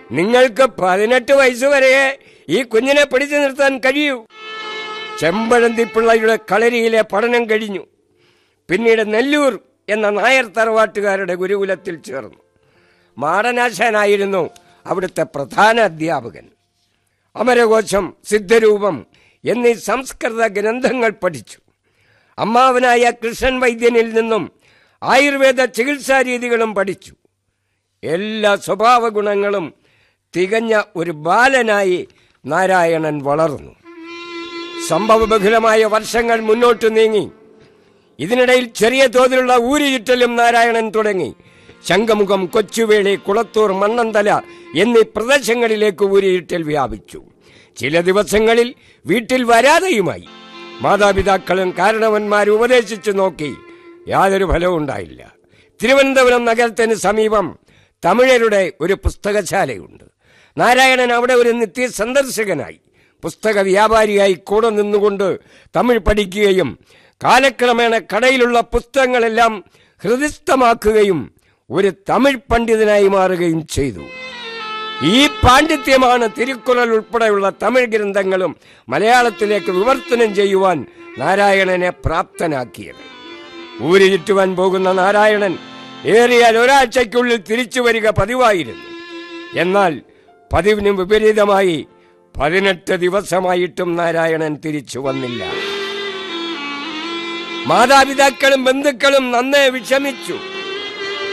നിങ്ങൾക്ക് പതിനെട്ട് വയസ്സ് വരെ ഈ കുഞ്ഞിനെ പിടിച്ചു നിർത്താൻ കഴിയൂ ചെമ്പഴന്തിപ്പിള്ളയുടെ കളരിയിലെ പഠനം കഴിഞ്ഞു പിന്നീട് നെല്ലൂർ എന്ന നായർ തറവാട്ടുകാരുടെ ഗുരുകുലത്തിൽ ചേർന്നു മാടനാശാനായിരുന്നു അവിടുത്തെ പ്രധാന അധ്യാപകൻ അമരകോശം സിദ്ധരൂപം എന്നീ സംസ്കൃത ഗ്രന്ഥങ്ങൾ പഠിച്ചു അമ്മാവനായ കൃഷ്ണൻ വൈദ്യനിൽ നിന്നും ആയുർവേദ ചികിത്സാ രീതികളും പഠിച്ചു എല്ലാ സ്വഭാവ ഗുണങ്ങളും തികഞ്ഞ ഒരു ബാലനായി നാരായണൻ വളർന്നു സംഭവബഹുലമായ വർഷങ്ങൾ മുന്നോട്ട് നീങ്ങി ഇതിനിടയിൽ ചെറിയ തോതിലുള്ള ഊരുചുറ്റലും നാരായണൻ തുടങ്ങി ശംഖമുഖം കൊച്ചുവേളി കുളത്തൂർ മണ്ണന്തല എന്നീ പ്രദേശങ്ങളിലേക്ക് ഊരിയിട്ടൽ വ്യാപിച്ചു ചില ദിവസങ്ങളിൽ വീട്ടിൽ വരാതെയുമായി മാതാപിതാക്കളും കാരണവന്മാരും ഉപദേശിച്ചു നോക്കി യാതൊരു ഫലവും ഉണ്ടായില്ല തിരുവനന്തപുരം നഗരത്തിന് സമീപം തമിഴരുടെ ഒരു പുസ്തകശാലയുണ്ട് നാരായണൻ അവിടെ ഒരു നിത്യ സന്ദർശകനായി പുസ്തക വ്യാപാരിയായി കൂടെ നിന്നുകൊണ്ട് തമിഴ് പഠിക്കുകയും കാലക്രമേണ കടയിലുള്ള പുസ്തകങ്ങളെല്ലാം ഹൃദിസ്ഥമാക്കുകയും ഒരു തമിഴ് പണ്ഡിതനായി മാറുകയും ചെയ്തു ഈ പാണ്ഡിത്യമാണ് തിരുക്കുറൽ ഉൾപ്പെടെയുള്ള തമിഴ് ഗ്രന്ഥങ്ങളും മലയാളത്തിലേക്ക് വിവർത്തനം ചെയ്യുവാൻ നാരായണനെ പ്രാപ്തനാക്കിയത് ഊര് ചുറ്റുവാൻ പോകുന്ന നാരായണൻ ഏറിയാൽ ഒരാഴ്ചയ്ക്കുള്ളിൽ തിരിച്ചു വരിക പതിവായിരുന്നു എന്നാൽ പതിവിന് വിപരീതമായി പതിനെട്ട് ദിവസമായിട്ടും നാരായണൻ തിരിച്ചു വന്നില്ല മാതാപിതാക്കളും ബന്ധുക്കളും നന്നേ വിഷമിച്ചു